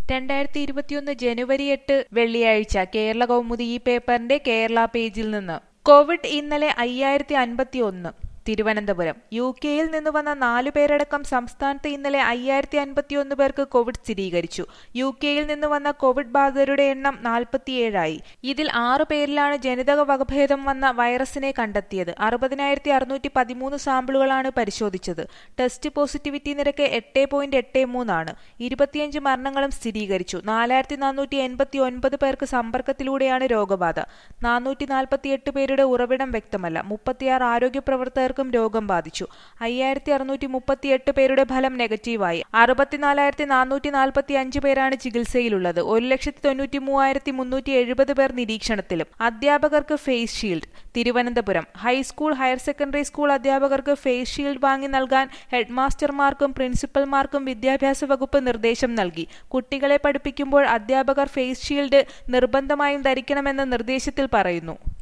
രണ്ടായിരത്തി ഇരുപത്തിയൊന്ന് ജനുവരി എട്ട് വെള്ളിയാഴ്ച കേരള കൗമുദി ഈ പേപ്പറിന്റെ കേരള പേജിൽ നിന്ന് കോവിഡ് ഇന്നലെ അയ്യായിരത്തി അൻപത്തി ഒന്ന് തിരുവനന്തപുരം യു കെയിൽ നിന്ന് വന്ന നാലു പേരടക്കം സംസ്ഥാനത്ത് ഇന്നലെ അയ്യായിരത്തി അൻപത്തിയൊന്ന് പേർക്ക് കോവിഡ് സ്ഥിരീകരിച്ചു യു കെയിൽ നിന്ന് വന്ന കോവിഡ് ബാധിതരുടെ എണ്ണം നാൽപ്പത്തിയേഴായി ഇതിൽ ആറു പേരിലാണ് ജനിതക വകഭേദം വന്ന വൈറസിനെ കണ്ടെത്തിയത് അറുപതിനായിരത്തി അറുന്നൂറ്റി പതിമൂന്ന് സാമ്പിളുകളാണ് പരിശോധിച്ചത് ടെസ്റ്റ് പോസിറ്റിവിറ്റി നിരക്ക് എട്ട് പോയിന്റ് എട്ട് മൂന്നാണ് ഇരുപത്തിയഞ്ച് മരണങ്ങളും സ്ഥിരീകരിച്ചു നാലായിരത്തി നാനൂറ്റി എൺപത്തി ഒൻപത് പേർക്ക് സമ്പർക്കത്തിലൂടെയാണ് രോഗബാധ നാനൂറ്റി നാൽപ്പത്തിയെട്ട് പേരുടെ ഉറവിടം വ്യക്തമല്ല മുപ്പത്തിയാറ് ആരോഗ്യ പ്രവർത്തകർക്കും രോഗം ബാധിച്ചു അയ്യായിരത്തി അറുന്നൂറ്റി മുപ്പത്തിയെട്ട് പേരുടെ ഫലം നെഗറ്റീവായി അറുപത്തിനാലായിരത്തി നാനൂറ്റി നാൽപ്പത്തി അഞ്ച് പേരാണ് ചികിത്സയിലുള്ളത് ഒരു ലക്ഷത്തി തൊണ്ണൂറ്റി മൂവായിരത്തി മുന്നൂറ്റി എഴുപത് പേർ നിരീക്ഷണത്തിലും അധ്യാപകർക്ക് face shield Thiruvananthapuram high school higher secondary school അധ്യാപകർക്ക് ഫേസ് ഷീൽഡ് വാങ്ങി നൽകാൻ ഹെഡ്മാസ്റ്റർമാർക്കും പ്രിൻസിപ്പൽമാർക്കും വിദ്യാഭ്യാസ വകുപ്പ് നിർദ്ദേശം നൽകി കുട്ടികളെ പഠിപ്പിക്കുമ്പോൾ അധ്യാപകർ ഫേസ് ഷീൽഡ് നിർബന്ധമായും ധരിക്കണമെന്ന് നിർദ്ദേശത്തിൽ പറയുന്നു